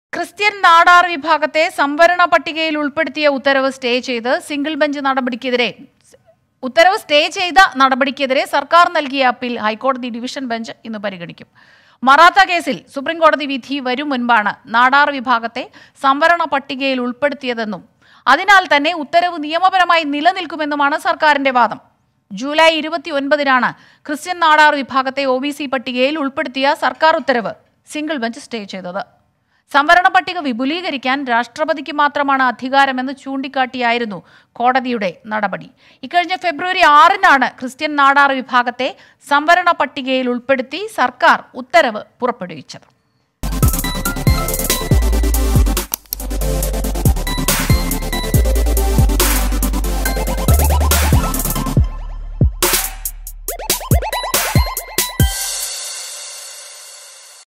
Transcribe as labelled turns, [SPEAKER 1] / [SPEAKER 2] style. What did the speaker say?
[SPEAKER 1] Christian Nadar വിഭാഗത്തെ സംവരണ പട്ടികയിൽ ഉൾപ്പെടുത്തിയ ഉത്തരവ് സ്റ്റേ ചെയ്ത് സിംഗിൾ ബെഞ്ച് നടപടിക്കെതിരെ ഉത്തരവ് സ്റ്റേ ചെയ്ത നടപടിക്കെതിരെ സർക്കാർ നൽകിയ അപ്പീൽ ഹൈക്കോടതി ഡിവിഷൻ ബെഞ്ച് ഇന്ന് പരിഗണിക്കും മറാത്ത കേസിൽ സുപ്രീംകോടതി വിധി വരും മുൻപാണ് നാടാർ വിഭാഗത്തെ സംവരണ പട്ടികയിൽ ഉൾപ്പെടുത്തിയതെന്നും അതിനാൽ തന്നെ ഉത്തരവ് നിയമപരമായി നിലനിൽക്കുമെന്നുമാണ് സർക്കാരിന്റെ വാദം ജൂലൈ ഇരുപത്തി ഒൻപതിനാണ് ക്രിസ്ത്യൻ നാടാർ വിഭാഗത്തെ ഒ ബി സി പട്ടികയിൽ ഉൾപ്പെടുത്തിയ സർക്കാർ ഉത്തരവ് സിംഗിൾ ബെഞ്ച് സ്റ്റേ ചെയ്തത് സംവരണ പട്ടിക വിപുലീകരിക്കാൻ രാഷ്ട്രപതിക്ക് മാത്രമാണ് അധികാരമെന്ന് ചൂണ്ടിക്കാട്ടിയായിരുന്നു കോടതിയുടെ നടപടി ഇക്കഴിഞ്ഞ ഫെബ്രുവരി ആറിനാണ് ക്രിസ്ത്യൻ നാടാർ വിഭാഗത്തെ സംവരണ പട്ടികയിൽ ഉൾപ്പെടുത്തി സർക്കാർ ഉത്തരവ് പുറപ്പെടുവിച്ചത്